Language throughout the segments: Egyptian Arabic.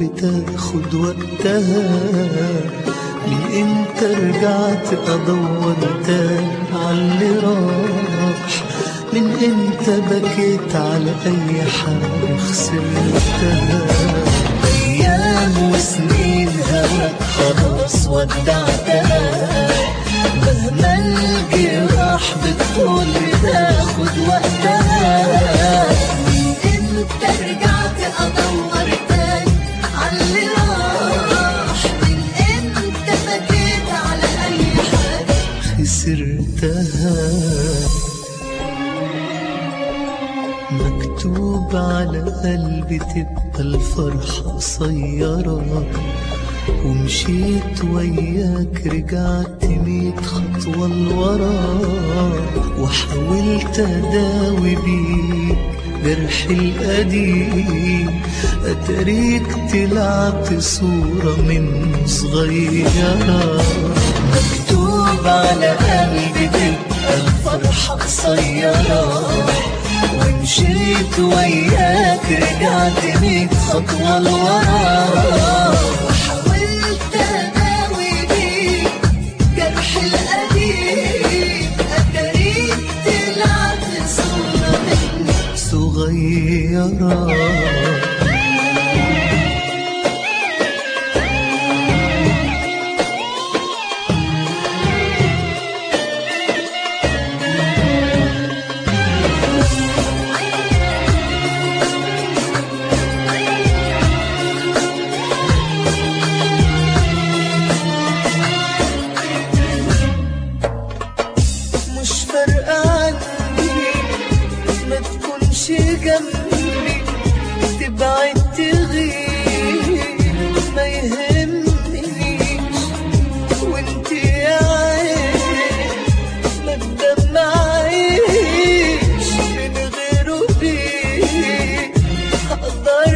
بتاخد وقتها من امتى رجعت ادور تاني عاللي راح من امتى بكيت على اي حاجة خسرتها ايام وسنين هواك خلاص ودعتها مهما الجراح بتقول بتاخد وقتها من امتى رجعت ادور تاني عاللي راح من امتى بكيت على اي حاجه خسرتها مكتوب على قلبي تبقى الفرحة قصيرة ومشيت وياك رجعت ميت خطوة لورا وحاولت أداوي بيك جرح القديم أتريك طلعت صورة من صغيرة مكتوب على قلبي تبقى الفرحة قصيرة ومشيت وياك رجعت ميت خطوة لورا حاولت اداوي بيك جرح القديم اتاريك طلعت صورة مني صغيرة مش فارقة عني ما تكونش جنبي تبعد تغيب ما يهمنيش وانت يا عيني ما تدمعيش من غيره بيه هقدر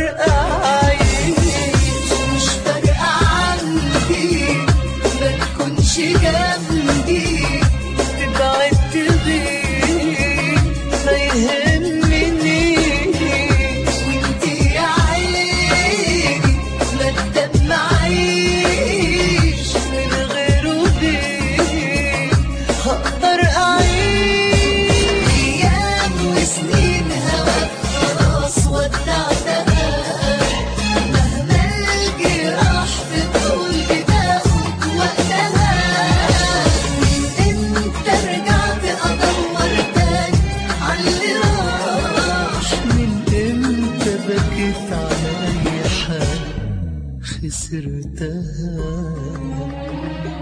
اعيش مش فارقة عندي ما تكونش جنبي تبعد تغيب ما يهمنيش وانت يا عيني ما تدمعيش من غيره بيه هقدر أعيش ايام وسنين هواك خلاص ودعتها مهما الجراح بتقول بتاخد وقتها من امتى رجعت ادور تاني عاللي راح من امتى بكيت على اي حاجة خسرتها